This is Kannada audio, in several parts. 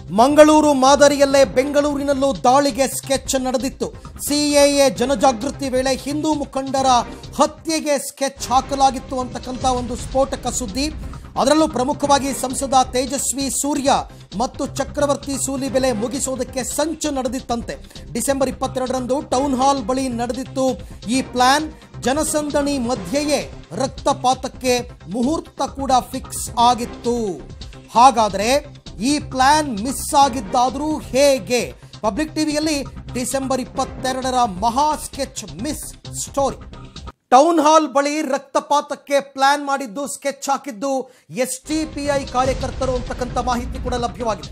ಮಂಗಳೂರು ಮಾದರಿಯಲ್ಲೇ ಬೆಂಗಳೂರಿನಲ್ಲೂ ದಾಳಿಗೆ ಸ್ಕೆಚ್ ನಡೆದಿತ್ತು ಸಿಎಎ ಜನಜಾಗೃತಿ ವೇಳೆ ಹಿಂದೂ ಮುಖಂಡರ ಹತ್ಯೆಗೆ ಸ್ಕೆಚ್ ಹಾಕಲಾಗಿತ್ತು ಅಂತಕ್ಕಂಥ ಒಂದು ಸ್ಫೋಟಕ ಸುದ್ದಿ ಅದರಲ್ಲೂ ಪ್ರಮುಖವಾಗಿ ಸಂಸದ ತೇಜಸ್ವಿ ಸೂರ್ಯ ಮತ್ತು ಚಕ್ರವರ್ತಿ ಸೂಲಿಬೆಲೆ ಮುಗಿಸೋದಕ್ಕೆ ಸಂಚು ನಡೆದಿತ್ತಂತೆ ಡಿಸೆಂಬರ್ ಇಪ್ಪತ್ತೆರಡರಂದು ಟೌನ್ ಹಾಲ್ ಬಳಿ ನಡೆದಿತ್ತು ಈ ಪ್ಲಾನ್ ಜನಸಂದಣಿ ಮಧ್ಯೆಯೇ ರಕ್ತಪಾತಕ್ಕೆ ಮುಹೂರ್ತ ಕೂಡ ಫಿಕ್ಸ್ ಆಗಿತ್ತು ಹಾಗಾದರೆ ಈ ಪ್ಲಾನ್ ಮಿಸ್ ಆಗಿದ್ದಾದರೂ ಹೇಗೆ ಪಬ್ಲಿಕ್ ಟಿವಿಯಲ್ಲಿ ಡಿಸೆಂಬರ್ ಇಪ್ಪತ್ತೆರಡರ ಮಹಾ sketch mystery town hall ಬಳಿ ರಕ್ತಪಾತಕ್ಕೆ ಪ್ಲಾನ್ ಮಾಡಿದ್ದು ಸ್ಕೆಚ್ ಹಾಕಿದ್ದು ಎಸ್ ಟಿ ಪಿ ಐ ಕಾರ್ಯಕರ್ತರು ಅಂತಕ್ಕಂಥ ಮಾಹಿತಿ ಕೂಡ ಲಭ್ಯವಾಗಿದೆ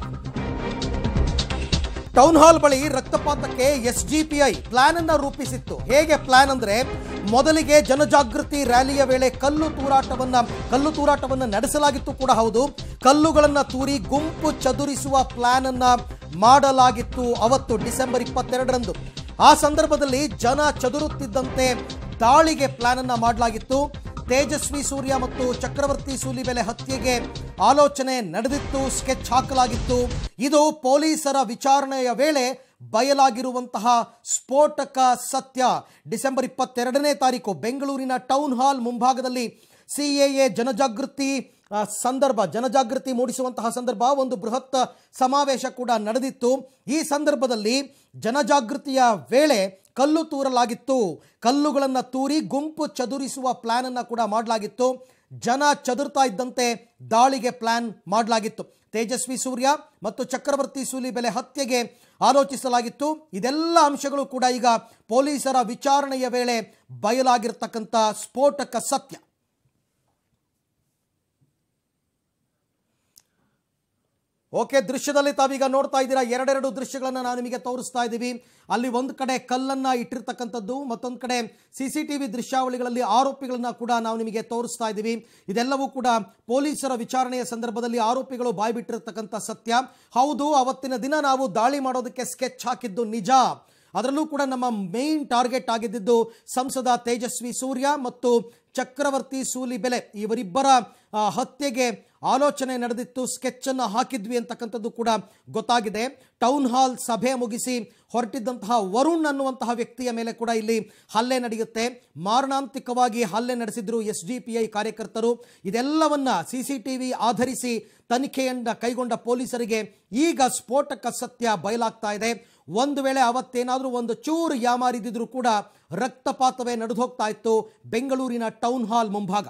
ಟೌನ್ ಹಾಲ್ ಬಳಿ ರಕ್ತಪಾತಕ್ಕೆ S D P I plan ಅನ್ನ ರೂಪಿಸಿತ್ತು ಹೇಗೆ ಪ್ಲಾನ್ ಅಂದ್ರೆ ಮೊದಲಿಗೆ ಜನಜಾಗೃತಿ ರ್ಯಾಲಿಯ ವೇಳೆ ಕಲ್ಲು ತೂರಾಟವನ್ನ ಕಲ್ಲು ತೂರಾಟವನ್ನ ನಡೆಸಲಾಗಿತ್ತು ಕೂಡ ಹೌದು ಕಲ್ಲುಗಳನ್ನ ತೂರಿ ಗುಂಪು ಚದುರಿಸುವ ಪ್ಲಾನ್ ಅನ್ನ ಮಾಡಲಾಗಿತ್ತು ಅವತ್ತು ಡಿಸೆಂಬರ್ ಇಪ್ಪತ್ತೆರಡರಂದು ಆ ಸಂದರ್ಭದಲ್ಲಿ ಜನ ಚದುರುತ್ತಿದ್ದಂತೆ ದಾಳಿಗೆ ಪ್ಲಾನ್ ಅನ್ನ ಮಾಡಲಾಗಿತ್ತು ತೇಜಸ್ವಿ ಸೂರ್ಯ ಮತ್ತು ಚಕ್ರವರ್ತಿ ಸೂಲಿಬೆಲೆ ಹತ್ಯೆಗೆ ಆಲೋಚನೆ ನಡೆದಿತ್ತು ಸ್ಕೆಚ್ ಹಾಕಲಾಗಿತ್ತು ಇದು ಪೊಲೀಸರ ವಿಚಾರಣೆಯ ವೇಳೆ ಬಯಲಾಗಿರುವಂತಹ ಸ್ಫೋಟಕ ಸತ್ಯ ಡಿಸೆಂಬರ್ ಇಪ್ಪತ್ತೆರಡನೇ ತಾರೀಕು ಬೆಂಗಳೂರಿನ ಟೌನ್ ಹಾಲ್ ಮುಂಭಾಗದಲ್ಲಿ ಸಿಎಎ ಜನಜಾಗೃತಿ ಆ, ಸಂದರ್ಭ ಜನಜಾಗೃತಿ ಮೂಡಿಸುವಂತಹ ಸಂದರ್ಭ ಒಂದು ಬೃಹತ್ ಸಮಾವೇಶ ಕೂಡ ನಡೆದಿತ್ತು ಈ ಸಂದರ್ಭದಲ್ಲಿ ಜನಜಾಗೃತಿಯ ವೇಳೆ ಕಲ್ಲು ತೂರಲಾಗಿತ್ತು ಕಲ್ಲುಗಳನ್ನು ತೂರಿ ಗುಂಪು ಚದುರಿಸುವ ಪ್ಲಾನ್ ಅನ್ನ ಕೂಡ ಮಾಡಲಾಗಿತ್ತು ಜನ ಚದುರ್ತಾ ಇದ್ದಂತೆ ದಾಳಿಗೆ ಪ್ಲಾನ್ ಮಾಡಲಾಗಿತ್ತು ತೇಜಸ್ವಿ ಸೂರ್ಯ ಮತ್ತು ಚಕ್ರವರ್ತಿ ಸೂಲಿಬೆಲೆ ಹತ್ಯೆಗೆ ಆಲೋಚಿಸಲಾಗಿತ್ತು ಇದೆಲ್ಲ ಅಂಶಗಳು ಕೂಡ ಈಗ ಪೊಲೀಸರ ವಿಚಾರಣೆಯ ವೇಳೆ ಬಯಲಾಗಿರ್ತಕ್ಕಂಥ ಸ್ಫೋಟಕ ಸತ್ಯ ಓಕೆ ದೃಶ್ಯದಲ್ಲಿ ತಾವೀಗ ನೋಡ್ತಾ ಇದ್ದೀರಾ ಎರಡೆರಡು ದೃಶ್ಯಗಳನ್ನು ನಾವು ನಿಮಗೆ ತೋರಿಸ್ತಾ ಇದ್ದೀವಿ ಅಲ್ಲಿ ಒಂದು ಕಡೆ ಕಲ್ಲನ್ನ ಇಟ್ಟಿರ್ತಕ್ಕಂಥದ್ದು ಮತ್ತೊಂದು ಕಡೆ ಸಿ ಸಿ ಟಿ ವಿ ದೃಶ್ಯಾವಳಿಗಳಲ್ಲಿ ಆರೋಪಿಗಳನ್ನ ಕೂಡ ನಾವು ನಿಮಗೆ ತೋರಿಸ್ತಾ ಇದ್ದೀವಿ ಇದೆಲ್ಲವೂ ಕೂಡ ಪೊಲೀಸರ ವಿಚಾರಣೆಯ ಸಂದರ್ಭದಲ್ಲಿ ಆರೋಪಿಗಳು ಬಾಯ್ಬಿಟ್ಟಿರ್ತಕ್ಕಂಥ ಸತ್ಯ ಹೌದು ಅವತ್ತಿನ ದಿನ ನಾವು ದಾಳಿ ಮಾಡೋದಕ್ಕೆ ಸ್ಕೆಚ್ ಹಾಕಿದ್ದು ನಿಜ ಅದರಲ್ಲೂ ಕೂಡ ನಮ್ಮ ಮೇನ್ ಟಾರ್ಗೆಟ್ ಆಗಿದ್ದು ಸಂಸದ ತೇಜಸ್ವಿ ಸೂರ್ಯ ಮತ್ತು ಚಕ್ರವರ್ತಿ ಸೂಲಿಬೆಲೆ ಇವರಿಬ್ಬರ ಆ, ಹತ್ಯೆಗೆ ಆಲೋಚನೆ ನಡೆದಿತ್ತು ಸ್ಕೆಚ್ ಅನ್ನು ಹಾಕಿದ್ವಿ ಅಂತಕ್ಕಂಥದ್ದು ಕೂಡ ಗೊತ್ತಾಗಿದೆ ಟೌನ್ ಹಾಲ್ ಸಭೆ ಮುಗಿಸಿ ಹೊರಟಿದ್ದಂತಹ ವರುಣ್ ಅನ್ನುವಂತಹ ವ್ಯಕ್ತಿಯ ಮೇಲೆ ಕೂಡ ಇಲ್ಲಿ ಹಲ್ಲೆ ನಡೆಯುತ್ತೆ ಮಾರಣಾಂತಿಕವಾಗಿ ಹಲ್ಲೆ ನಡೆಸಿದ್ರು ಎಸ್ ಡಿ ಪಿ ಐ ಕಾರ್ಯಕರ್ತರು ಇದೆಲ್ಲವನ್ನ ಸಿ ಸಿ ಟಿ ವಿ ಆಧರಿಸಿ ತನಿಖೆಯನ್ನ ಕೈಗೊಂಡ ಪೊಲೀಸರಿಗೆ ಈಗ ಸ್ಫೋಟಕ ಸತ್ಯ ಬಯಲಾಗ್ತಾ ಇದೆ ಒಂದು ವೇಳೆ ಅವತ್ತೇನಾದರೂ ಒಂದು ಚೂರು ಯಾಮಾರಿದಿದ್ರು ಕೂಡ ರಕ್ತಪಾತವೇ ನಡೆದು ಹೋಗ್ತಾ ಇತ್ತು ಬೆಂಗಳೂರಿನ ಟೌನ್ ಹಾಲ್ ಮುಂಭಾಗ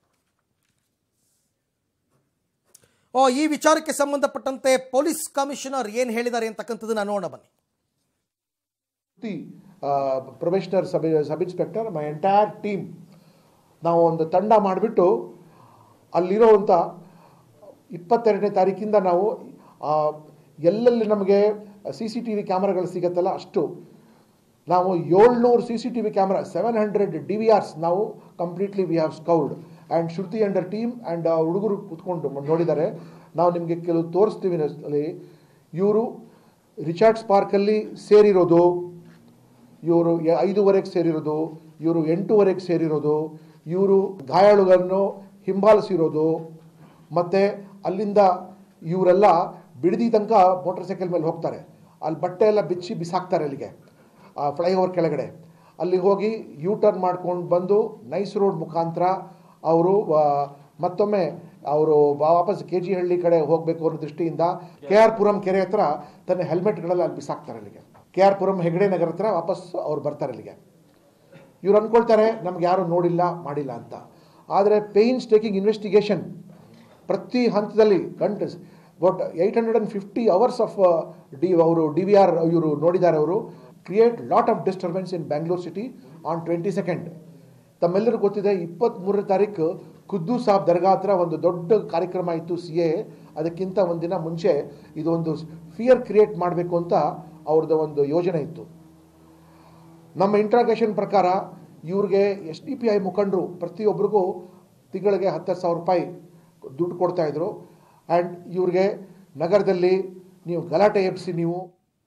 ಓ ಈ ವಿಚಾರಕ್ಕೆ ಸಂಬಂಧಪಟ್ಟಂತೆ ಪೊಲೀಸ್ ಕಮಿಷನರ್ ಏನು ಹೇಳಿದ್ದಾರೆ ಅಂತಕ್ಕಂಥದ್ದನ್ನ ನೋಡೋಣ ಬನ್ನಿ the probationer sub sub inspector my entire team ನಾವು ಒಂದು ತಂಡ ಮಾಡಿಬಿಟ್ಟು ಅಲ್ಲಿರೋವಂಥ ಇಪ್ಪತ್ತೆರಡನೇ ತಾರೀಕಿಂದ ನಾವು ಆ, ಎಲ್ಲೆಲ್ಲಿ ನಮಗೆ ಸಿ ಸಿ ಟಿ ವಿ ಕ್ಯಾಮ್ರಾಗಳು ಸಿಗುತ್ತಲ್ಲ ಅಷ್ಟು ನಾವು ಏಳ್ನೂರು C C T V camera seven hundred D V Rs ನಾವು completely we have scoured and Shruti under team and ಹುಡುಗರು ಕೂತ್ಕೊಂಡು ನೋಡಿದ್ದಾರೆ ನಾವು ನಿಮಗೆ ಕೆಲವು ತೋರಿಸ್ತೀವಿ ಅಲ್ಲಿ ಇವರು ರಿಚಾರ್ಡ್ಸ್ ಪಾರ್ಕಲ್ಲಿ ಸೇರಿರೋದು ಇವರು ಐದೂವರೆಗೆ ಸೇರಿರೋದು ಇವರು ಎಂಟೂವರೆಗೆ ಸೇರಿರೋದು ಇವರು ಗಾಯಾಳುಗಳನ್ನು ಹಿಂಬಾಲಿಸಿರೋದು ಮತ್ತು ಅಲ್ಲಿಂದ ಇವರೆಲ್ಲ ಬಿಡದಿ ತನಕ ಮೋಟರ್ ಸೈಕಲ್ ಮೇಲೆ ಹೋಗ್ತಾರೆ ಅಲ್ಲಿ ಬಟ್ಟೆ ಎಲ್ಲ ಬಿಚ್ಚಿ ಬಿಸಾಕ್ತಾರೆ ಅಲ್ಲಿಗೆ ಆ ಫ್ಲೈಓವರ್ ಕೆಳಗಡೆ ಅಲ್ಲಿ ಹೋಗಿ ಯೂ ಟರ್ನ್ ಮಾಡ್ಕೊಂಡು ಬಂದು ನೈಸ್ ರೋಡ್ ಮುಖಾಂತರ ಅವರು ಮತ್ತೊಮ್ಮೆ ಅವರು ವಾಪಸ್ ಕೆ ಜಿ ಹಳ್ಳಿ ಕಡೆ ಹೋಗಬೇಕು ಅನ್ನೋ ದೃಷ್ಟಿಯಿಂದ ಕೆ ಆರ್ ಪುರಂ ಕೆರೆ ಹತ್ರ ತನ್ನ ಹೆಲ್ಮೆಟ್ಗಳೆಲ್ಲ ಅಲ್ಲಿ ಬಿಸಾಕ್ತಾರೆ ಅಲ್ಲಿಗೆ ಕೆ ಆರ್ ಪುರಂ ಹೆಗಡೆ ನಗರ ಹತ್ರ ವಾಪಸ್ ಅವ್ರು ಬರ್ತಾರೆ ಅಲ್ಲಿಗೆ ಇವ್ರು ಅಂದ್ಕೊಳ್ತಾರೆ ನಮ್ಗೆ ಯಾರು ನೋಡಿಲ್ಲ ಮಾಡಿಲ್ಲ ಅಂತ ಆದರೆ ಪೇಯ್ನ್ಸ್ ಟೇಕಿಂಗ್ ಇನ್ವೆಸ್ಟಿಗೇಷನ್ ಪ್ರತಿ ಹಂತದಲ್ಲಿ ಗಂಟೆ but eight hundred and fifty hours of D ಅವರು ಡಿ ವಿ ಆರ್ ಇವರು ನೋಡಿದ್ದಾರೆ ಅವರು create lot of disturbance in Bangalore city on twenty second ತಮ್ಮೆಲ್ಲರಿಗೂ ಗೊತ್ತಿದೆ ಇಪ್ಪತ್ತ್ಮೂರನೇ ತಾರೀಕು ಖುದ್ದು ಸಾಬ್ ದರ್ಗಾ ಹತ್ರ ಒಂದು ದೊಡ್ಡ ಕಾರ್ಯಕ್ರಮ ಇತ್ತು ಸಿ ಎ ಅದಕ್ಕಿಂತ ಒಂದಿನ ಮುಂಚೆ ಇದೊಂದು ಫಿಯರ್ ಕ್ರಿಯೇಟ್ ಮಾಡಬೇಕು ಅಂತ ಅವ್ರದ್ದು ಒಂದು ಯೋಜನೆ ಇತ್ತು ನಮ್ಮ ಇಂಟ್ರಾಗೇಷನ್ ಪ್ರಕಾರ ಇವ್ರಿಗೆ ಎಸ್ ಡಿ ಪಿ ಐ ಮುಖಂಡರು ಪ್ರತಿಯೊಬ್ಬರಿಗೂ ತಿಂಗಳಿಗೆ ಹತ್ತು ಸಾವಿರ ರೂಪಾಯಿ ದುಡ್ಡು ಕೊಡ್ತಾಯಿದ್ರು ಆ್ಯಂಡ್ ಇವ್ರಿಗೆ ನಗರದಲ್ಲಿ ನೀವು ಗಲಾಟೆ ಎಬ್ಬಿಸಿ ನೀವು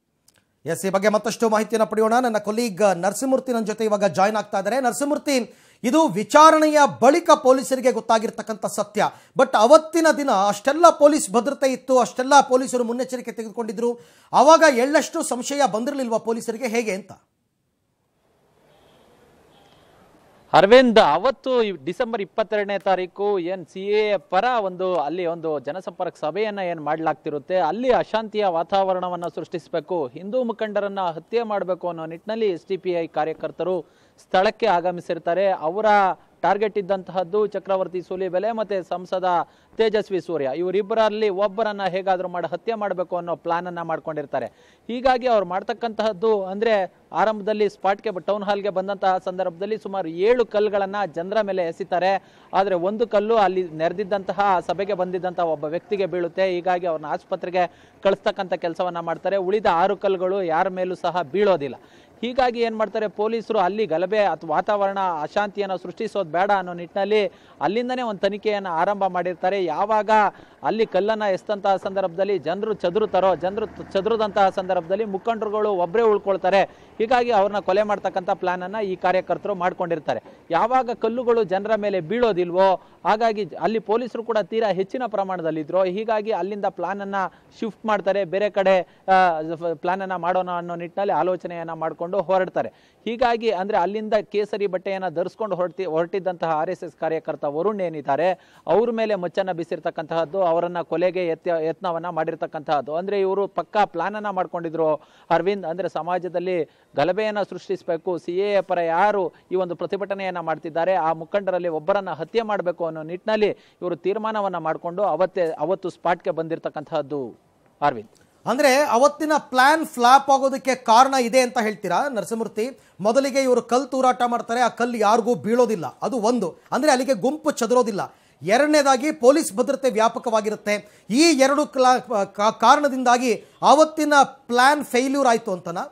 ಎಸ್ ಈ ಬಗ್ಗೆ ಮತ್ತಷ್ಟು ಮಾಹಿತಿಯನ್ನು ಪಡೆಯೋಣ ನನ್ನ ಕೊಲೀಗ್ ನರಸಿಂಹಮೂರ್ತಿ ನನ್ನ ಜೊತೆ ಇವಾಗ ಜಾಯ್ನ್ ಆಗ್ತಾ ಇದ್ದಾರೆ ನರಸಿಂಹಮೂರ್ತಿ ಇದು ವಿಚಾರಣೆಯ ಬಳಿಕ ಪೊಲೀಸರಿಗೆ ಗೊತ್ತಾಗಿರ್ತಕ್ಕಂಥ ಸತ್ಯ ಬಟ್ ಅವತ್ತಿನ ದಿನ ಅಷ್ಟೆಲ್ಲ ಪೊಲೀಸ್ ಭದ್ರತೆ ಇತ್ತು ಅಷ್ಟೆಲ್ಲ ಪೊಲೀಸರು ಮುನ್ನೆಚ್ಚರಿಕೆ ತೆಗೆದುಕೊಂಡಿದ್ರು ಆವಾಗ ಎಳ್ಳಷ್ಟು ಸಂಶಯ ಬಂದಿರಲಿಲ್ವಾ ಪೊಲೀಸರಿಗೆ ಹೇಗೆ ಅಂತ ಅರವಿಂದ್ ಅವತ್ತು ಈ ಡಿಸೆಂಬರ್ ಇಪ್ಪತ್ತೆರಡನೇ ತಾರೀಕು ಏನ್ ಸಿ ಎ ಪರ ಒಂದು ಅಲ್ಲಿ ಒಂದು ಜನಸಂಪರ್ಕ ಸಭೆಯನ್ನ ಏನ್ ಮಾಡ್ಲಾಗ್ತಿರುತ್ತೆ ಅಲ್ಲಿ ಅಶಾಂತಿಯ ವಾತಾವರಣವನ್ನ ಸೃಷ್ಟಿಸಬೇಕು ಹಿಂದೂ ಮುಖಂಡರನ್ನ ಹತ್ಯೆ ಮಾಡಬೇಕು ಅನ್ನೋ ನಿಟ್ಟಿನಲ್ಲಿ ಎಸ್ ಡಿ ಪಿ ಐ ಕಾರ್ಯಕರ್ತರು ಸ್ಥಳಕ್ಕೆ ಆಗಮಿಸಿರ್ತಾರೆ ಅವರ ಟಾರ್ಗೆಟ್ ಇದ್ದಂತಹದ್ದು ಚಕ್ರವರ್ತಿ ಸೂಲಿಬೆಲೆ ಮತ್ತೆ ಸಂಸದ ತೇಜಸ್ವಿ ಸೂರ್ಯ ಇವರಿಬ್ಬರಲ್ಲಿ ಒಬ್ಬರನ್ನ ಹೇಗಾದ್ರೂ ಮಾಡಿ ಹತ್ಯೆ ಮಾಡಬೇಕು ಅನ್ನೋ ಪ್ಲಾನ್ ಅನ್ನ ಮಾಡ್ಕೊಂಡಿರ್ತಾರೆ ಹೀಗಾಗಿ ಅವ್ರು ಮಾಡ್ತಕ್ಕಂತಹದ್ದು ಅಂದ್ರೆ ಆರಂಭದಲ್ಲಿ ಸ್ಪಾಟ್ಗೆ ಟೌನ್ ಹಾಲ್ಗೆ ಬಂದಂತಹ ಸಂದರ್ಭದಲ್ಲಿ ಸುಮಾರು ಏಳು ಕಲ್ಲುಗಳನ್ನ ಜನರ ಮೇಲೆ ಎಸಿತಾರೆ ಆದ್ರೆ ಒಂದು ಕಲ್ಲು ಅಲ್ಲಿ ನೆರೆದಿದ್ದಂತಹ ಸಭೆಗೆ ಬಂದಿದ್ದಂತಹ ಒಬ್ಬ ವ್ಯಕ್ತಿಗೆ ಬೀಳುತ್ತೆ ಹೀಗಾಗಿ ಅವ್ರನ್ನ ಆಸ್ಪತ್ರೆಗೆ ಕಳಿಸ್ತಕ್ಕಂಥ ಕೆಲಸವನ್ನ ಮಾಡ್ತಾರೆ ಉಳಿದ ಆರು ಕಲ್ಲುಗಳು ಯಾರ ಮೇಲೂ ಸಹ ಬೀಳೋದಿಲ್ಲ ಹೀಗಾಗಿ ಏನ್ ಮಾಡ್ತಾರೆ ಪೊಲೀಸರು ಅಲ್ಲಿ ಗಲಭೆ ಅಥವಾ ವಾತಾವರಣ ಅಶಾಂತಿಯನ್ನು ಸೃಷ್ಟಿಸೋದು ಬೇಡ ಅನ್ನೋ ನಿಟ್ಟಿನಲ್ಲಿ ಅಲ್ಲಿಂದನೇ ಒಂದು ತನಿಖೆಯನ್ನು ಆರಂಭ ಮಾಡಿರ್ತಾರೆ ಯಾವಾಗ ಅಲ್ಲಿ ಕಲ್ಲನ್ನ ಎಸ್ತಂತಹ ಸಂದರ್ಭದಲ್ಲಿ ಜನರು ಚದುರುತ್ತಾರೋ ಜನರು ಚದುರದಂತಹ ಸಂದರ್ಭದಲ್ಲಿ ಮುಖಂಡರುಗಳು ಒಬ್ಬರೇ ಉಳ್ಕೊಳ್ತಾರೆ ಹೀಗಾಗಿ ಅವ್ರನ್ನ ಕೊಲೆ ಮಾಡ್ತಕ್ಕಂಥ ಪ್ಲಾನ್ ಅನ್ನ ಈ ಕಾರ್ಯಕರ್ತರು ಮಾಡ್ಕೊಂಡಿರ್ತಾರೆ ಯಾವಾಗ ಕಲ್ಲುಗಳು ಜನರ ಮೇಲೆ ಬೀಳೋದಿಲ್ವೋ ಹಾಗಾಗಿ ಅಲ್ಲಿ ಪೊಲೀಸರು ಕೂಡ ತೀರಾ ಹೆಚ್ಚಿನ ಪ್ರಮಾಣದಲ್ಲಿದ್ರು ಹೀಗಾಗಿ ಅಲ್ಲಿಂದ ಪ್ಲಾನ್ ಅನ್ನ ಶಿಫ್ಟ್ ಮಾಡ್ತಾರೆ ಬೇರೆ ಕಡೆ ಪ್ಲಾನ್ ಅನ್ನ ಮಾಡೋಣ ಅನ್ನೋ ನಿಟ್ಟಿನಲ್ಲಿ ಆಲೋಚನೆಯನ್ನ ಮಾಡಿಕೊಂಡು ಹೊರಡ್ತಾರೆ ಹೀಗಾಗಿ ಅಂದ್ರೆ ಅಲ್ಲಿಂದ ಕೇಸರಿ ಬಟ್ಟೆಯನ್ನ ಧರಿಸ್ಕೊಂಡು ಹೊರಟಿ ಹೊರಟಿದ್ದಂತಹ ಆರ್ ಎಸ್ ಎಸ್ ಕಾರ್ಯಕರ್ತ ವರುಣ್ ಏನಿದ್ದಾರೆ ಅವ್ರ ಮೇಲೆ ಮುಚ್ಚನ್ನ ಬೀಸಿರ್ತಕ್ಕಂತಹದ್ದು ಅವರನ್ನ ಕೊಲೆಗೆ ಯತ್ನ ಯತ್ನವನ್ನ ಮಾಡಿರ್ತಕ್ಕಂತಹದ್ದು ಅಂದ್ರೆ ಇವರು ಪಕ್ಕಾ ಪ್ಲಾನ್ ಅನ್ನ ಮಾಡ್ಕೊಂಡಿದ್ರು ಅರವಿಂದ್ ಅಂದ್ರೆ ಸಮಾಜದಲ್ಲಿ ಗಲಭೆಯನ್ನ ಸೃಷ್ಟಿಸಬೇಕು ಸಿ ಎ ಪರ ಯಾರು ಈ ಒಂದು ಪ್ರತಿಭಟನೆಯನ್ನ ಮಾಡ್ತಿದ್ದಾರೆ ಆ ಮುಖಂಡರಲ್ಲಿ ಒಬ್ಬರನ್ನ ಹತ್ಯೆ ಮಾಡಬೇಕು ಅನ್ನೋ ನಿಟ್ಟಿನಲ್ಲಿ ಇವರು ತೀರ್ಮಾನವನ್ನ ಮಾಡಿಕೊಂಡು ಅವತ್ತೇ ಅವತ್ತು ಸ್ಪಾಟ್ಗೆ ಬಂದಿರತಕ್ಕಂತಹದ್ದು ಅರವಿಂದ್ ಅಂದ್ರೆ ಅವತ್ತಿನ ಪ್ಲಾನ್ ಫ್ಲಾಪ್ ಆಗೋದಕ್ಕೆ ಕಾರಣ ಇದೆ ಅಂತ ಹೇಳ್ತೀರಾ ನರಸಿಂಹಮೂರ್ತಿ ಮೊದಲಿಗೆ ಇವರು ಕಲ್ಲು ತೂರಾಟ ಮಾಡ್ತಾರೆ ಆ ಕಲ್ಲು ಯಾರಿಗೂ ಬೀಳೋದಿಲ್ಲ ಅದು ಒಂದು ಅಂದ್ರೆ ಅಲ್ಲಿಗೆ ಗುಂಪು ಚದರೋದಿಲ್ಲ ಎರಡನೇದಾಗಿ ಪೊಲೀಸ್ ಭದ್ರತೆ ವ್ಯಾಪಕವಾಗಿರುತ್ತೆ ಈ ಎರಡು ಕ್ಲಾ- ಕಾ- ಕಾರಣದಿಂದಾಗಿ ಆವತ್ತಿನ ಪ್ಲಾನ್ ಫೇಲ್ಯೂರ್ ಆಯ್ತು ಅಂತನಾ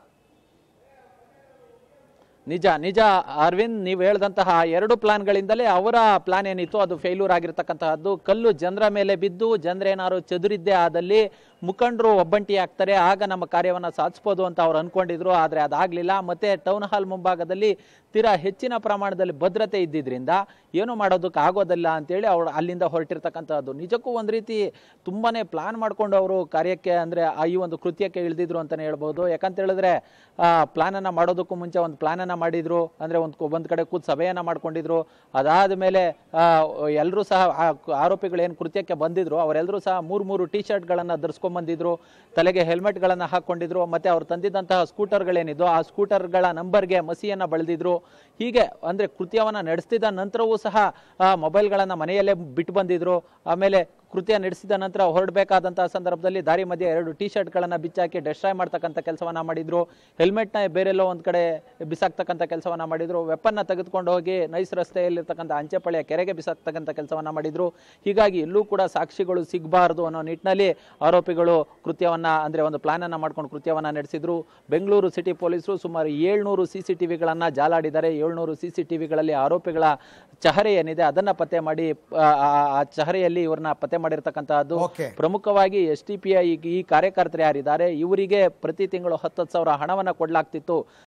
ನಿಜ ನಿಜ ಅರವಿಂದ್ ನೀವು ಹೇಳ್ದಂತಹ ಎರಡು ಪ್ಲಾನ್ಗಳಿಂದಲೇ ಅವರ ಪ್ಲಾನ್ ಏನಿತ್ತು ಅದು ಫೇಲ್ಯೂರ್ ಆಗಿರ್ತಕ್ಕಂತಹದ್ದು ಕಲ್ಲು ಜನರ ಮೇಲೆ ಬಿದ್ದು ಜನರೇನಾದ್ರು ಚದುರಿದ್ದೇ ಆದಲ್ಲಿ ಮುಖಂಡರು ಒಬ್ಬಂಟಿ ಆಗ್ತಾರೆ ಆಗ ನಮ್ಮ ಕಾರ್ಯವನ್ನ ಸಾಧಿಸ್ಬೋದು ಅಂತ ಅವ್ರು ಅನ್ಕೊಂಡಿದ್ರು ಆದ್ರೆ ಅದಾಗ್ಲಿಲ್ಲ ಮತ್ತೆ ಟೌನ್ ಹಾಲ್ ಮುಂಭಾಗದಲ್ಲಿ ತೀರಾ ಹೆಚ್ಚಿನ ಪ್ರಮಾಣದಲ್ಲಿ ಭದ್ರತೆ ಇದ್ದಿದ್ರಿಂದ ಏನು ಮಾಡೋದಕ್ಕೆ ಆಗೋದಿಲ್ಲ ಅಂತೇಳಿ ಅವ್ರು ಅಲ್ಲಿಂದ ಹೊರಟಿರ್ತಕ್ಕಂಥದ್ದು ನಿಜಕ್ಕೂ ಒಂದ್ ರೀತಿ ತುಂಬಾನೇ ಪ್ಲಾನ್ ಮಾಡ್ಕೊಂಡು ಅವರು ಕಾರ್ಯಕ್ಕೆ ಅಂದ್ರೆ ಆ ಈ ಒಂದು ಕೃತ್ಯಕ್ಕೆ ಇಳಿದಿದ್ರು ಅಂತಾನೆ ಹೇಳ್ಬೋದು ಯಾಕಂತ ಹೇಳಿದ್ರೆ ಆ ಪ್ಲಾನ್ ಅನ್ನ ಮಾಡೋದಕ್ಕೂ ಮುಂಚೆ ಒಂದು ಪ್ಲಾನ್ ಅನ್ನ ಮಾಡಿದ್ರು ಅಂದ್ರೆ ಒಂದು ಒಂದ್ ಕಡೆ ಕೂತ್ ಸಭೆಯನ್ನ ಮಾಡ್ಕೊಂಡಿದ್ರು ಅದಾದ ಮೇಲೆ ಎಲ್ಲರೂ ಸಹ ಆ ಆರೋಪಿಗಳು ಏನು ಕೃತ್ಯಕ್ಕೆ ಬಂದಿದ್ರು ಅವರೆಲ್ಲರೂ ಸಹ ಮೂರ್ ಮೂರು ಟಿ ಶರ್ಟ್ಗಳನ್ನ ಧರಿಸ್ಕೊಂಡ್ ಬಂದಿದ್ರು ತಲೆಗೆ ಹೆಲ್ಮೆಟ್ ಗಳನ್ನ ಹಾಕೊಂಡಿದ್ರು ಮತ್ತೆ ಅವ್ರು ತಂದಿದ್ದಂತಹ ಸ್ಕೂಟರ್ಗಳೇನಿದ್ದು ಆ ಸ್ಕೂಟರ್ಗಳ ನಂಬರ್ಗೆ ಮಸಿಯನ್ನ ಬಳದಿದ್ರು ಹೀಗೆ ಅಂದ್ರೆ ಕೃತ್ಯವನ್ನ ನಡೆಸ್ತಿದ್ದ ನಂತರವೂ ಸಹ ಆ ಮೊಬೈಲ್ಗಳನ್ನ ಮನೆಯಲ್ಲೇ ಬಿಟ್ಟು ಬಂದಿದ್ರು ಆಮೇಲೆ ಕೃತ್ಯ ನಡೆಸಿದ ನಂತರ ಹೊರಡಬೇಕಾದಂತಹ ಸಂದರ್ಭದಲ್ಲಿ ದಾರಿ ಮಧ್ಯೆ ಎರಡು ಟಿ ಶರ್ಟ್ಗಳನ್ನ ಬಿಚ್ಚಾಕಿ ಡೆಸ್ಟ್ರಾಯ್ ಮಾಡ್ತಕ್ಕಂಥ ಕೆಲಸವನ್ನ ಮಾಡಿದ್ರು ಹೆಲ್ಮೆಟ್ನ ಬೇರೆಲ್ಲೋ ಒಂದ್ ಕಡೆ ಬಿಸಾಕ್ತಕ್ಕಂಥ ಕೆಲಸವನ್ನ ಮಾಡಿದ್ರು ವೆಪನ್ನ ತೆಗೆದುಕೊಂಡು ಹೋಗಿ ನೈಸ್ ರಸ್ತೆಯಲ್ಲಿರ್ತಕ್ಕಂಥ ಅಂಚೆಪಳೆಯ ಕೆರೆಗೆ ಬಿಸಾಕ್ತಕ್ಕಂಥ ಕೆಲಸವನ್ನ ಮಾಡಿದ್ರು ಹೀಗಾಗಿ ಎಲ್ಲೂ ಕೂಡ ಸಾಕ್ಷಿಗಳು ಸಿಗಬಾರದು ಅನ್ನೋ ನಿಟ್ಟಿನಲ್ಲಿ ಆರೋಪಿಗಳು ಕೃತ್ಯವನ್ನ ಅಂದ್ರೆ ಒಂದು ಪ್ಲಾನ್ ಅನ್ನ ಮಾಡ್ಕೊಂಡು ಕೃತ್ಯವನ್ನ ನಡೆಸಿದ್ರು ಬೆಂಗಳೂರು ಸಿಟಿ ಪೊಲೀಸರು ಸುಮಾರು ಏಳ್ನೂರು ಸಿ ಸಿ ಟಿವಿಗಳನ್ನ ಜಾಲಾಡಿದ್ದಾರೆ ಏಳ್ನೂರು ಸಿ ಸಿ ಟಿವಿಗಳಲ್ಲಿ ಆರೋಪಿಗಳ ಚಹರೆ ಏನಿದೆ ಅದನ್ನ ಪತ್ತೆ ಮಾಡಿ ಆ, ಆ ಆ ಚಹರೆಯಲ್ಲಿ ಇವ್ರನ್ನ ಪತ್ತೆ ಮಾಡಿರ್ತಕ್ಕಂತಹದ್ದು Okay. ಪ್ರಮುಖವಾಗಿ ಎಸ್ ಟಿ ಪಿ ಐ ಈ ಕಾರ್ಯಕರ್ತರು ಯಾರಿದ್ದಾರೆ ಇವರಿಗೆ ಪ್ರತಿ ತಿಂಗಳು ಹತ್ತು ಸಾವಿರ ಹಣವನ್ನ ಕೊಡ್ಲಾಗ್ತಿತ್ತು